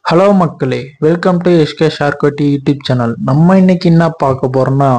hello மக்களே welcome to SK ஷார்கோட்டி YouTube channel நம்ம இன்னைக்கு என்ன பார்க்க போறோம்னா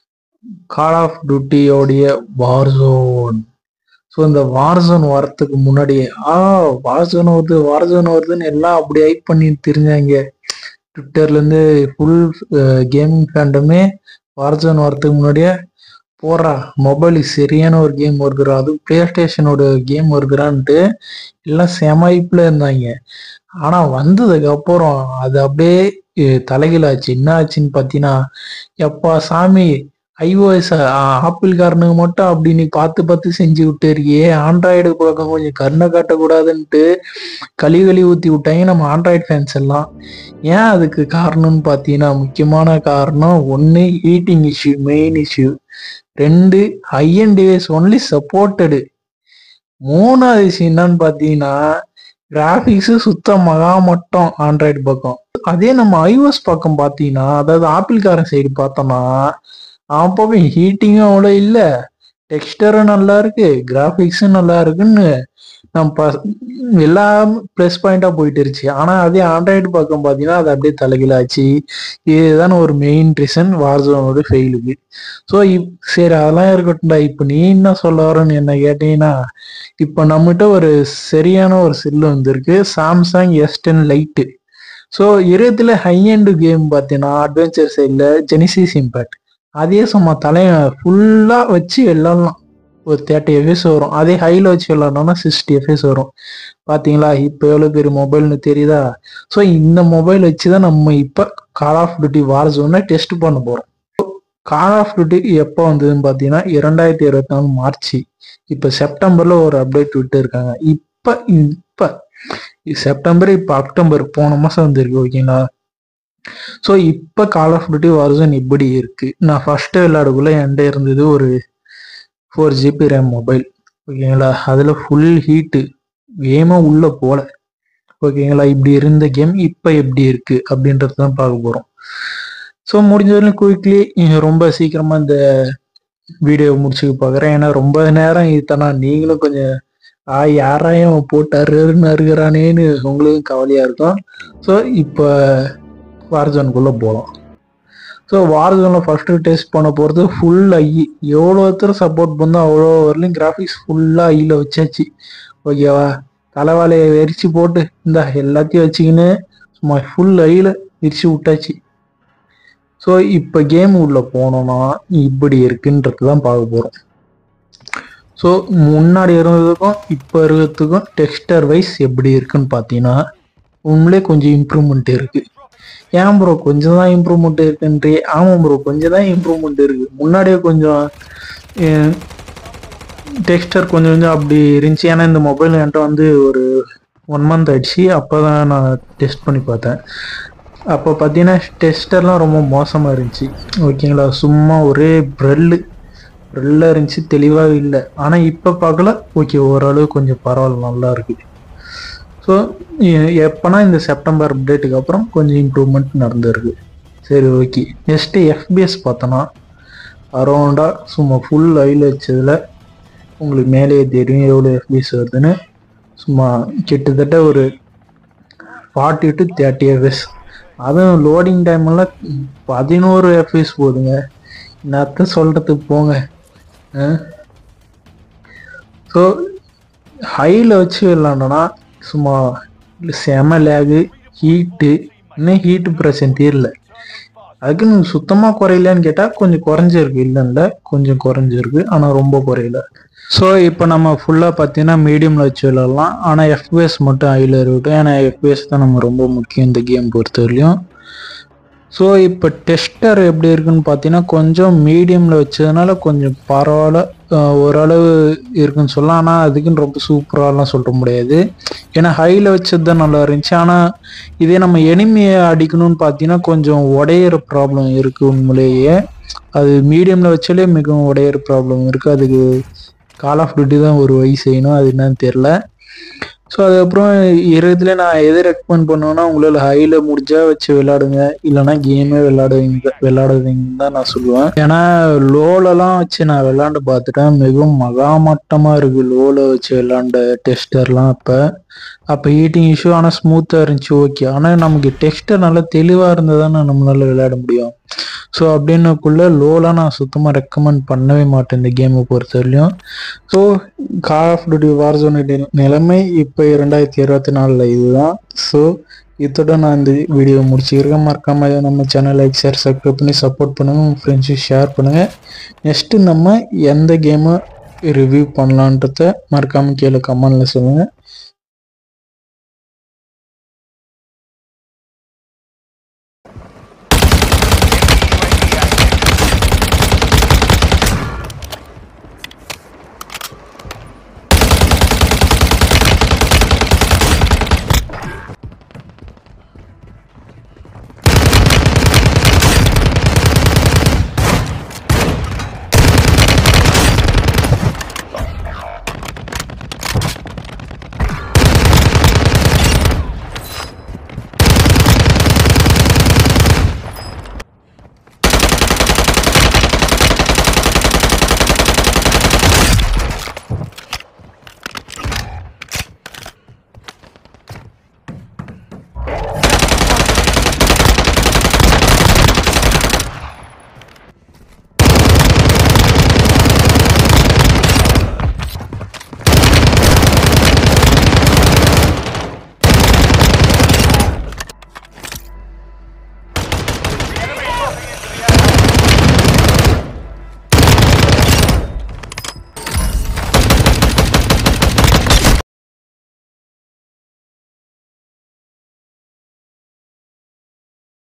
கால் ஆஃப் டியூட்டியோடைய வார்சோன் ஸோ இந்த வார்சோன் வரத்துக்கு முன்னாடியே ஆ வார்சோன் வருது வார்சோன் வருதுன்னு எல்லாம் அப்படி ஹைப் பண்ணி தெரிஞ்சாங்க ட்விட்டர்லேருந்து ஃபுல் கேமிங் ஃபேண்டமே வார்சோன் வரத்துக்கு முன்னாடியே போடுறா மொபைலுக்கு சரியான ஒரு கேம் வருதுடா அதுவும் பிளே ஸ்டேஷனோட கேம் வருதுடான்ட்டு எல்லாம் செமைப்பில் இருந்தாங்க ஆனா வந்ததுக்கு அப்புறம் அது அப்படியே அஹ், தலைகீழாச்சு என்ன ஆச்சுன்னு பார்த்தீங்கன்னா எப்பா சாமி ஐஓஎஸ் ஆப்பிள் காரனுக்கு மட்டும் அப்படி நீ பார்த்து பார்த்து செஞ்சு விட்டுருக்கியே ஆண்ட்ராய்டு பக்கம் கொஞ்சம் கருணை காட்டக்கூடாதுன்ட்டு களி களி ஊற்றி விட்டாங்க நம்ம ஆண்ட்ராய்டு ஃபேன்ஸ் எல்லாம் ஏன் அதுக்கு காரணம்னு பார்த்தீங்கன்னா முக்கியமான காரணம் ஒன்று ஹீட்டிங் இஷ்யூ மெயின் இஷ்யூ ரெண்டு high end device only supported மூணாவது விஷயம் என்னன்னு பார்த்தீங்கன்னா கிராஃபிக்ஸ் சுத்த மகா மட்டம் ஆண்ட்ராய்டு பக்கம் அதே நம்ம ஐஓஎஸ் பக்கம் பார்த்தீங்கன்னா அதாவது ஆப்பிள் காரன் சைடு பார்த்தோம்னா அவன் பக்கம் ஹீட்டிங்கும் அவ்வளோ இல்லை டெக்ஸ்டரும் நல்லா இருக்கு கிராஃபிக்ஸும் நல்லா இருக்குன்னு நம்ம ப- எல்லாம் ப்ளஸ் பாயிண்டா போயிட்டு இருந்துச்சு ஆனா அதே ஆண்ட்ராய்டு பக்கம் பார்த்தீங்கன்னா அது அப்படியே தலைகீழாச்சு இதுதான் ஒரு மெயின் ரீசன் வார்சோனோட ஃபெயிலுக்கு ஸோ இப் சரி அதெல்லாம் இருக்கட்டும்டா இப்போ நீ என்ன சொல்ல வரன்னு என்ன கேட்டீங்கன்னா இப்போ நம்மகிட்ட ஒரு சரியான ஒரு செல்லு வந்திருக்கு Samsung S ten lite so இருபத்துல ஹை எண்டு கேம் பார்த்தீங்கன்னா அட்வென்ச்சர் சைடில் ஜெனிசிஸ் இம்பேக்ட் அதே சும்மா தலையை ஃபுல்லாக வச்சு விளாட்லாம் ஒரு தேர்ட்டி எஃப்எஸ் வரும் அதே ஹையில் வச்சு விளாட்னோம்னா சிக்ஸ்டி எஃப்எஸ் வரும் பார்த்தீங்களா இப்போ எவ்வளோ பெரிய மொபைல்னு தெரியுதா ஸோ இந்த மொபைல் வச்சு தான் நம்ம இப்போ கால் ஆஃப் டியூட்டி வார் ஜோனை டெஸ்ட் பண்ண போகிறோம் கால் ஆஃப் டியூட்டி எப்போ வந்ததுன்னு பார்த்தீங்கன்னா இரண்டாயிரத்தி இருபத்தி நாலு மார்ச் இப்போ செப்டம்பர்ல ஒரு அப்டேட் விட்டு இருக்காங்க இப்போ இப்போ செப்டம்பர் இப்போ அக்டோபர் போன மாசம் வந்திருக்கு ஓகேங்களா ஸோ இப்போ கால் ஆஃப் டியூட்டி வார்சன் இப்படி இருக்கு நான் ஃபர்ஸ்ட் விளையாடுக்குள்ள என்கிட்ட இருந்தது ஒரு ஃபோர் ஜிபி ரேம் மொபைல் ஓகேங்களா அதில் ஃபுல் ஹீட்டு கேமாக உள்ள போல ஓகேங்களா இப்படி இருந்த கேம் இப்போ எப்படி இருக்கு அப்படின்றது தான் பார்க்க போகிறோம் ஸோ முடிஞ்ச வரையும் குயிக்லி ரொம்ப சீக்கிரமா இந்த வீடியோ முடிச்சுக்க பார்க்குறேன் ஏன்னா ரொம்ப நேரம் இத்தனா நீங்களும் கொஞ்சம் ஆ யாராயும் போட்டு அருன்னு அருகிறானேன்னு உங்களுக்கும் கவலையா இருக்கும் ஸோ இப்போ வார்ஜோனுக்குள்ளே போகலாம் ஸோ வார்ஜோனில் ஃபஸ்ட்டு டெஸ்ட் பண்ண போகிறது ஃபுல் ஐ எவ்வளோ ஒருத்தர் சப்போர்ட் பண்ணோம் அவ்வளோ வரலையும் கிராஃபிக்ஸ் ஃபுல்லாக ஐயில் வச்சாச்சு ஓகேவா தலைவாலையை வெறிச்சு போட்டு இந்த எல்லாத்தையும் வச்சுக்கின்னு சும்மா ஃபுல் ஐயில் விரிச்சு விட்டாச்சு ஸோ இப்போ கேம் உள்ள போனோம்னா இப்படி இருக்குன்றது தான் பார்க்க போகிறோம் ஸோ முன்னாடி இருந்ததுக்கும் இப்போ இருக்கிறதுக்கும் டெக்ஸ்டர் வைஸ் எப்படி இருக்குன்னு பார்த்தீங்கன்னா உண்மையிலே கொஞ்சம் இம்ப்ரூவ்மெண்ட் இருக்கு ஏன் ப்ரோ கொஞ்சம் தான் இம்ப்ரூவ்மெண்ட் இருக்குன்றே ஆமாம் ப்ரோ கொஞ்சம் தான் இம்ப்ரூவ்மெண்ட் இருக்கு முன்னாடியே கொஞ்சம் டெக்ஸ்டர் கொஞ்சம் கொஞ்சம் அப்படி இருந்துச்சு ஏன்னா இந்த மொபைல் என்கிட்ட வந்து ஒரு ஒன் மந்த் ஆயிடுச்சு அப்போ தான் நான் டெஸ்ட் பண்ணி பார்த்தேன் அப்போ பார்த்தீங்கன்னா டெஸ்டர்லாம் ரொம்ப மோசமாக இருந்துச்சு ஓகேங்களா சும்மா ஒரே ப்ரெல்லு ப்ரெல்லாக இருந்துச்சு தெளிவாக இல்லை ஆனால் இப்போ பார்க்கல ஓகே ஓரளவு கொஞ்சம் பரவாயில்ல நல்லா இருக்கு ஸோ எப்போனா இந்த செப்டம்பர் அப்டேட்டுக்கு அப்புறம் கொஞ்சம் இம்ப்ரூவ்மெண்ட் நடந்திருக்கு சரி ஓகே நெக்ஸ்ட்டு எஃபிஎஸ் பார்த்தோன்னா அரௌண்டாக சும்மா ஃபுல் ஐயில் வச்சதில் உங்களுக்கு மேலேயே தெரியும் எவ்வளோ எஃபிஎஸ் வருதுன்னு சும்மா கிட்டத்தட்ட ஒரு ஃபார்ட்டி டு தேர்ட்டி எஃப்எஸ் அதுவும் லோடிங் டைம் எல்லாம் பதினோரு எஃப்எஸ் போகுதுங்க என்னத்த சொல்கிறதுக்கு போங்க ஸோ ஹையில் வச்சு விளாண்டோன்னா சும்மா செம லேகு ஹீட்டு இன்னும் ஹீட்டு பிரச்சனை தீரல அதுக்குன்னு சுத்தமாக குறையலன்னு கேட்டால் கொஞ்சம் குறைஞ்சிருக்கு இல்லைல்ல கொஞ்சம் குறைஞ்சிருக்கு ஆனால் ரொம்ப குறையல ஸோ இப்போ நம்ம ஃபுல்லாக பார்த்தீங்கன்னா மீடியமில் வச்சு விளாட்லாம் ஆனால் எஃபிஎஸ் மட்டும் ஹையில் இருக்கட்டும் ஏன்னா எஃபிஎஸ் தான் நம்ம ரொம்ப முக்கியம் இந்த கேம் பொறுத்தவரையும் ஸோ இப்போ டெஸ்டர் எப்படி இருக்குன்னு பார்த்தீங்கன்னா கொஞ்சம் மீடியமில் வச்சதுனால கொஞ்சம் பரவாயில்ல அஹ் ஓரளவு இருக்குன்னு சொல்லலாம் ஆனால் அதுக்குன்னு ரொம்ப சூப்பராகலாம் சொல்ல முடியாது ஏன்னா ஹையில் வச்சது தான் நல்லா இருந்துச்சு ஆனால் இதே நம்ம எனிமையை அடிக்கணும்னு பார்த்தீங்கன்னா கொஞ்சம் உடையிற ப்ராப்ளம் இருக்குது உண்மையிலேயே அது மீடியமில் வச்சாலே மிகவும் உடையிற ப்ராப்ளம் இருக்குது அதுக்கு கால் ஆஃப் டியூட்டி தான் ஒரு வழி செய்யணும் அது என்னன்னு தெரில ஸோ அதுக்கப்புறம் இதுல நான் எதை ரெக்கமெண்ட் பண்ணுவேன்னா உங்களால் ஹையில் முடிஞ்சா வச்சு விளையாடுங்க இல்லைன்னா கேமே விளையாடுவீங்க விளையாடுவீங்கன்னு தான் நான் சொல்லுவேன் ஏன்னா லோலெல்லாம் வச்சு நான் விளையாண்டு பார்த்துட்டேன் மிகவும் மகாமட்டமாக இருக்கு லோல வச்சு விளையாண்ட டெஸ்டர்லாம் அப்போ அப்போ ஹீட்டிங் இஷ்யூ ஆனால் ஸ்மூத்தாக இருந்துச்சு ஓகே ஆனால் நமக்கு டெக்ஸ்டர் நல்லா தெளிவாக இருந்தால் தானே நம்மளால விளையாட முடியும் ஸோ அப்படின்னக்குள்ள லோலாம் நான் சுத்தமாக ரெக்கமெண்ட் பண்ணவே மாட்டேன் இந்த கேமை பொறுத்தவரையிலையும் ஸோ கால் ஆஃப் டியூட்டி வார்சோனுடைய நிலைமை இப்போ இரண்டாயிரத்தி இருபத்தி நாலில் இதுதான் ஸோ இதோட நான் இந்த வீடியோ முடிச்சுக்கிறேன் மறக்காம நம்ம சேனல் லைக் ஷேர் சப்ஸ்கிரைப் பண்ணி சப்போர்ட் பண்ணுங்கள் உங்கள் ஃப்ரெண்ட்ஸுக்கு ஷேர் பண்ணுங்கள் நெக்ஸ்ட்டு நம்ம எந்த கேமை ரிவ்யூ பண்ணலான்றத மறக்காமல் கீழே கமெண்டில் சொல்லுங்கள்